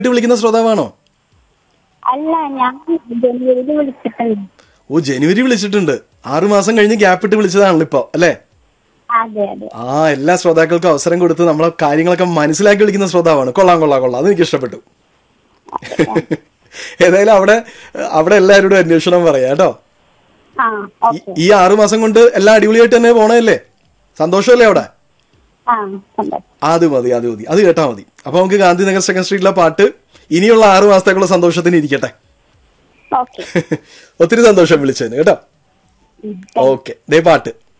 വിളിക്കുന്ന ശ്രോതാവാണോ അല്ല ഞാൻ ജനുവരിയിൽ വിളിച്ചിട്ടുണ്ട് ഓ ജനുവരി വിളിച്ചിട്ടുണ്ട് ആറു മാസം കഴിഞ്ഞ് ഗ്യാപ്പ് ഇട്ട് വിളിച്ചതാണല്ലോ ഇപ്പൊ അല്ലേ അതെ അതെ ആ എല്ലാ ശ്രോതാക്കൾക്കും അവസരം കൊടുത്ത് നമ്മളെ കാര്യങ്ങളൊക്കെ മനസ്സിലാക്കി വിളിക്കുന്ന ശ്രോതാവാണ് കൊള്ളാം കൊള്ളാം കൊള്ളാം അത് എനിക്ക് ഇഷ്ടപ്പെട്ടു ഏതായാലും അവിടെ അവിടെ എല്ലാവരോടും അന്വേഷണം പറയാം കേട്ടോ ആ ഈ- ഓക്കെ ഈ ആറു മാസം കൊണ്ട് എല്ലാം അടിപൊളിയായിട്ട് തന്നെ പോണതല്ലേ സന്തോഷമല്ലേ അവിടെ ആ സന്തോഷം അത് മതി അത് മതി അത് കേട്ടാ മതി അപ്പൊ നമുക്ക് ഗാന്ധിനഗർ സെക്കൻഡ് സ്ട്രീറ്റിലെ പാട്ട് ഇനിയുള്ള ആറു മാസത്തേക്കുള്ള സന്തോഷത്തിന് ഇരിക്കട്ടെ ഓക്കെ ഒത്തിരി സന്തോഷം വിളിച്ചതിന് കേട്ടോ ഓക്കെ ദേ പാട്ട്